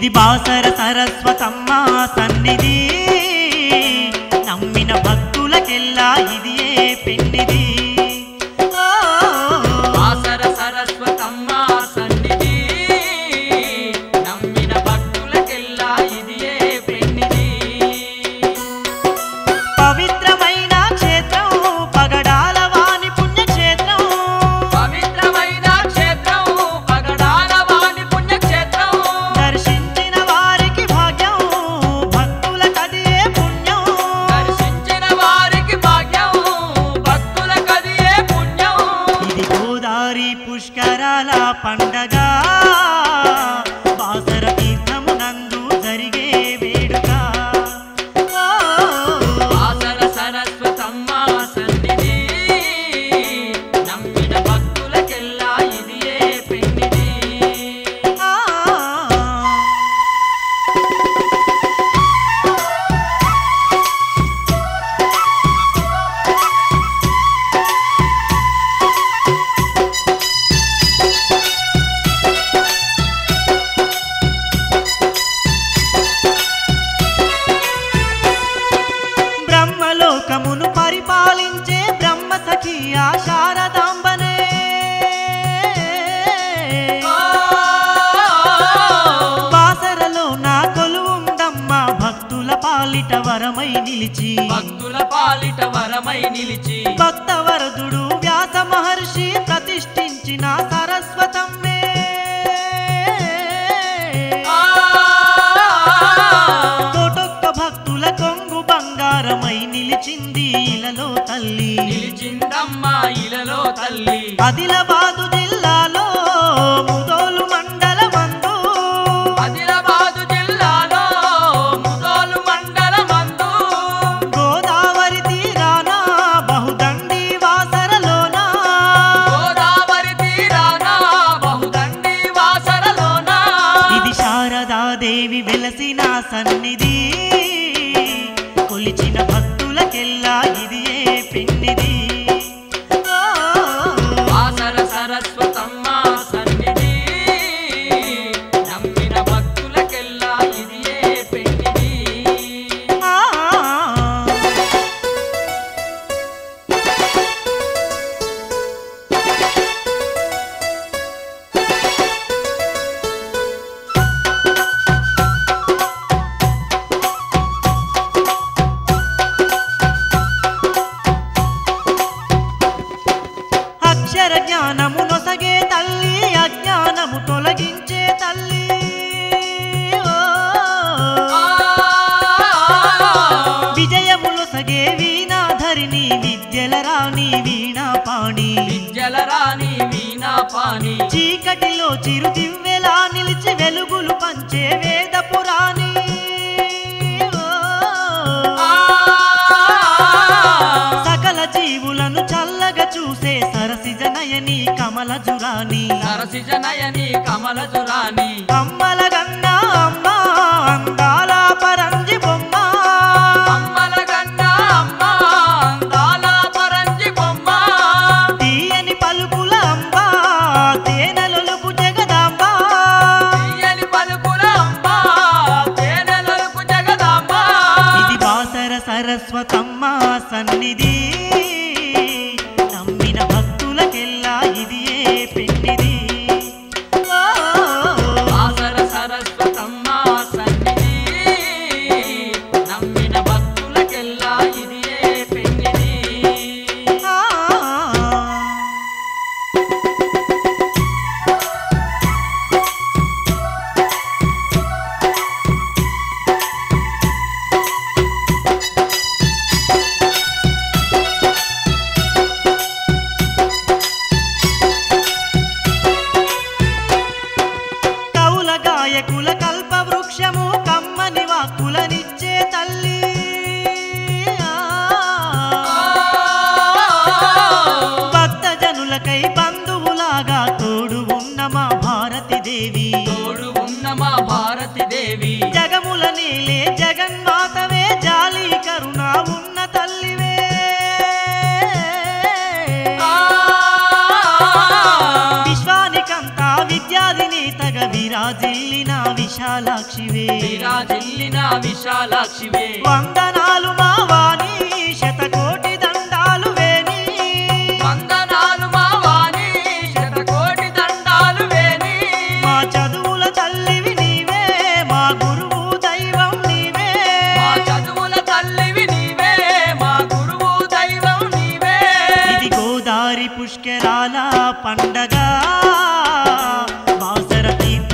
ఇది బాసర సరస్వతమ్మ సన్నిధి నమ్మిన భక్తులకెల్లా ఇది ఏ పెన్నిది ఓ, ఆసర సరస్వతమ్మ సన్నిధి నమ్మిన భక్తులకెల్లా ఇది ఏ పెన్నిది పవిత్రమైన క్షేత్రం పగడాల వాణి పుణ్యక్షేత్రం పవిత్రమైన క్షేత్రం పగడాల వాణి పుణ్యక్షేత్రం దర్శించిన వారికి భాగ్యం భక్తులకది ఏ పుణ్యం దర్శించిన వారికి భాగ్యం భక్తులకది ఏ పుణ్యం ఇది గోదారి పుష్కరాల పండగ బాసర తీర్థమునందు జరిగే వేడుక ఓ, ఆసర సరస్వతమ్మ సన్నిధి నమ్మిన భక్తులకెల్లా ఇది ఏ పెన్నిది ఆ. బ్రహ్మలోకమును పరిపాలించే బ్రహ్మ సఖి ఆ శారదాంబనే బాసరలో నా కొలువుందమ్మ భక్తుల పాలిట వరమై నిలిచి భక్తుల పాలిట వరమై నిలిచి భక్తవరదుడు వ్యాస మహర్షి ప్రతిష్ఠించిన సరస్వతమ్మే కోటొక్క భక్తుల కొంగు బంగారమై నిలిచింది ఇలలో తల్లి నిలిచిందమ్మా ఇలలో తల్లి ఆదిలాబాదు జిల్లాలో ముదోలు మండలమందు ఆదిలాబాదు జిల్లాలో ముదోలు మండలమందు గోదావరి తీరాన బహుదండి వాసరలోన గోదావరి తీరాన బహుదండి వాసరలోన ఇది శారదాదేవి వెలసిన సన్నిధి కొలిచిన భక్తులకెల్లా ఇది ఏ పెన్నిది ఓ, వాసర సరస్వతమ్మ సన్నిధి నమ్మిన భక్తులకెల్లా ఇది ఏ పెన్నిది ఆ. అక్షర జ్ఞానము నొసగే తల్లి అజ్ఞానము తొలగించే తల్లి ఓ. విజయములొసగే వీణాధరిని విద్యల రాణి వీణా పాణి విద్యల రాణి వీణా పాని చీకటిలో చిరు దివ్వెలా నిలిచి వెలుగులు పంచే వేద పురాణి సకల జీవులను చల్లగా చూసే సరసిజ నయని కమల జురాని సరసిజ నయని కమల జురాని కమ్మల గన్న అమ్మ అందాల పరంజి బొమ్మ అమ్మల గన్న అమ్మ అందాల పరంజి బొమ్మ తీయని పలుకుల అంబ తేనెలొలుకు జగదాంబ తీయని పలుకుల అమ్మ తేనెలకు జగదాంబ ఇది బాసర సరస్వతమ్మ సన్నిధి నమ్మిన భక్తులకెల్లా ఇది ఏ పెన్నిది ఓ, వాసర సరస్వతమ్మ సన్నిధి నమ్మిన భక్తులకెల్లా ఇది ఏ పెన్నిది ఆ. కౌల గాయకుల కల్ప వృక్షము కమ్మని వాక్కులనిచ్చే తల్లి ఆ. భక్త జనులకై బంధువులాగా తోడు ఉన్న మా భారతి దేవి తోడు ఉన్న మా భారతి దేవి జగముల నేలే జగన్మాతవే జాలి కరుణ ఉన్న తల్లివే విశ్వానికంతా విద్యాధినేతగా విరాజిల్లిన విశ్వ విశాలాక్షివే విరాజిల్లిన విశాలాక్షివే వందనాలు మా వాణి శతకోటి దండాలు వేణి వందనాలు మా వాణి శతకోటి దండాలు వేణి మా చదువుల తల్లివి నీవే మా గురువు దైవం నీవే మా చదువుల తల్లివి నీవే మా గురువు దైవం నీవే ఇది గోదారి పుష్కరాల పండగ బాసర తీర్థ